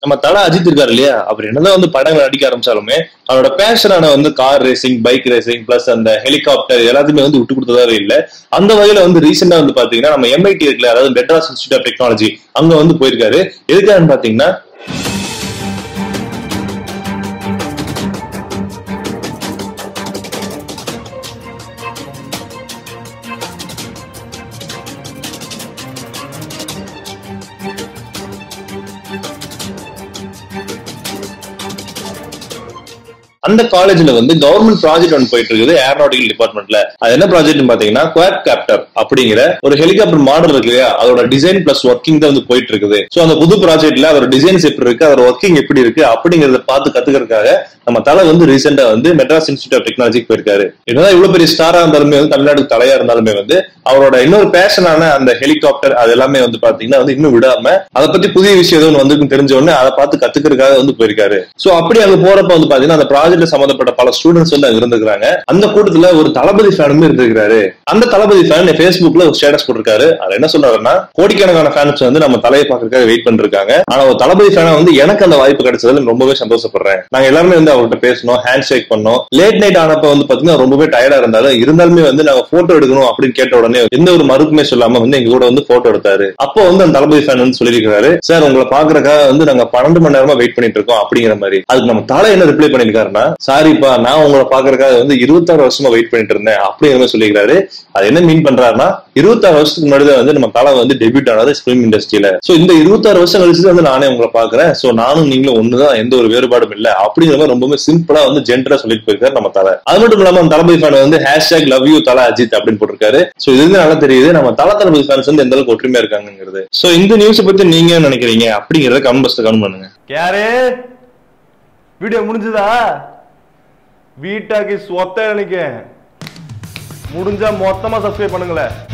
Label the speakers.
Speaker 1: நம்ம தல அஜித் இருக்காரு இல்லையா அவர் என்னதான் வந்து படங்கள் நடிக்க ஆரம்பிச்சாலுமே அவரோட பேஷனான வந்து car racing bike racing plus அந்த ஹெலிகாப்டர் எல்லாத்தையுமே வந்து விட்டு கொடுத்ததாவே இல்ல அந்த வகையில வந்து ரீசெண்டா வந்து பாத்தீங்கன்னா நம்ம எம்ஐடி இருக்குல்ல அதாவது மெட்ராஸ் இன்ஸ்டியூட் ஆஃப் டெக்னாலஜி அங்க வந்து போயிருக்காரு எதுக்காகன்னு பாத்தீங்கன்னா அந்த காலேஜ்ல வந்து கவர்மெண்ட் ப்ராஜெக்ட் ஒன்று போயிட்டு இருக்குது ஏரோநாட்டிக்கல் டிபார்ட்மெண்ட்ல அது என்ன ப்ராஜெக்ட் பாத்தீங்கன்னா குவாட் கேப்டர் அப்படிங்கிற ஒரு ஹெலிகாப்டர் மாடல் இருக்கு இல்லையா அதோட டிசைன் பிளஸ் ஒர்க்கிங் தான் வந்து போயிட்டு இருக்குது சோ அந்த புது ப்ராஜெக்ட்ல அதோட டிசைன்ஸ் எப்படி இருக்கு அதோட ஒர்க்கிங் எப்படி இருக்கு அப்படிங்கறத பார்த்து கத்துக்கிறதுக்காக நம்ம தலை வந்து ரீசெண்டா வந்து மெட்ராஸ் இன்ஸ்டியூட் ஆஃப் டெக்னாலஜிக்கு போயிருக்காரு என்னதான் இவ்வளவு பெரிய ஸ்டாரா இருந்தாலுமே வந்து தமிழ்நாட்டுக்கு தலையா இருந்தாலுமே வந்து அவரோட இன்னொரு பேஷனான அந்த ஹெலிகாப்டர் அது எல்லாமே வந்து பாத்தீங்கன்னா வந்து இன்னும் விடாம அதை பத்தி புதிய விஷயம் எதுவும் வந்திருக்குன்னு தெரிஞ்ச உடனே அதை பார்த்து கத்துக்கிறதுக்காக வந்து போயிருக்காரு சோ அப்படி அங்க போறப்ப வந்து பாத்தீங்கன்னா அந்த ப்ராஜெக்ட்ல சம்பந்தப்பட்ட பல ஸ்டூடெண்ட்ஸ் வந்து அங்க இருந்திருக்காங்க அந்த கூட்டத்துல ஒரு தளபதி ஃபேனுமே இருந்திருக்காரு அந்த தளபதி ஃபேன் ஃபேஸ்புக்ல ஒரு ஸ்டேட்டஸ் போட்டிருக்காரு அதுல என்ன சொல்றாருன்னா கோடிக்கணக்கான ஃபேன்ஸ் வந்து நம்ம தலையை பாக்குறதுக்காக வெயிட் பண்ணிருக்காங்க ஆனா ஒரு தளபதி ஃபேனா வந்து எனக்கு அந்த வாய்ப்பு கிடைச்சதுல ரொம்பவே சந்தோஷப்படுறேன் நாங்க எல்லாருமே வந்து அவர்கிட்ட பேசணும் ஹேண்ட் ஷேக் பண்ணோம் லேட் நைட் ஆனப்ப வந்து பாத்தீங்கன்னா ரொம்பவே டயர்டா இருந்தாலும் இருந்தாலுமே வந்து நாங்க போட்டோ எடுக்கணும் அப்படின்னு கேட்ட உடனே எந்த ஒரு மறுப்புமே சொல்லாம வந்து எங்க கூட வந்து போட்டோ எடுத்தாரு அப்போ வந்து அந்த தளபதி ஃபேன் வந்து சொல்லியிருக்காரு சார் உங்களை பாக்குறதுக்காக வந்து நாங்க பன்னெண்டு மணி நேரமா வெயிட் பண்ணிட்டு இருக்கோம் அப்படிங்கிற மாதிரி அதுக்கு நம்ம தலை என்ன ரிப்ளை பண்ணிருக்காருன்னா சாரிப்பா நான் உங்களை பாக்குறதுக்காக வந்து இருபத்தாறு வருஷமா வெயிட் பண்ணிட்டு இருந்தேன் அப்படிங்கிற மாதிரி சொல்லியிருக்காரு அது என்ன மீன் பண்றாருன்னா இருபத்தாறு வருஷத்துக்கு முன்னாடி தான் வந்து நம்ம தலை வந்து டெபியூட் ஆனது ஃபிலிம் இண்டஸ்ட்ரியில சோ இந்த இருபத்தாறு வருஷம் கழிச்சு வந்து நானே உங்களை பாக்குறேன் சோ நானும் நீங்களும் ஒண்ணுதான் எந்த ஒரு வேறுபாடும் இல்ல அப்படிங்கிற மாதிரி ரொம்பவே சிம்பிளா வந்து ஜென்டரா சொல்லிட்டு போயிருக்காரு நம்ம தலை அது மட்டும் இல்லாம அந்த தளபதி ஃபேன் வந்து hashtag love you Thala Ajith அப்படின்னு போட்டிருக்காரு சோ இது வந்து நல்லா தெரியுது நம்ம தல தளபதி ஃபேன்ஸ் வந்து எந்த அளவுக்கு ஒற்றுமையா இருக்காங்கிறது சோ இந்த நியூஸ் பத்தி நீங்க என்ன நினைக்கிறீங்க அப்படிங்கறத கமெண்ட் பாக்ஸ்ல கமெண்ட் பண்ணுங்க
Speaker 2: யாரு வீடியோ முடிஞ்சதா வீட்டாக்கு சொத்த நினைக்க முடிஞ்சா மொத்தமா சப்ஸ்கிரைப் பண்ணுங்களேன்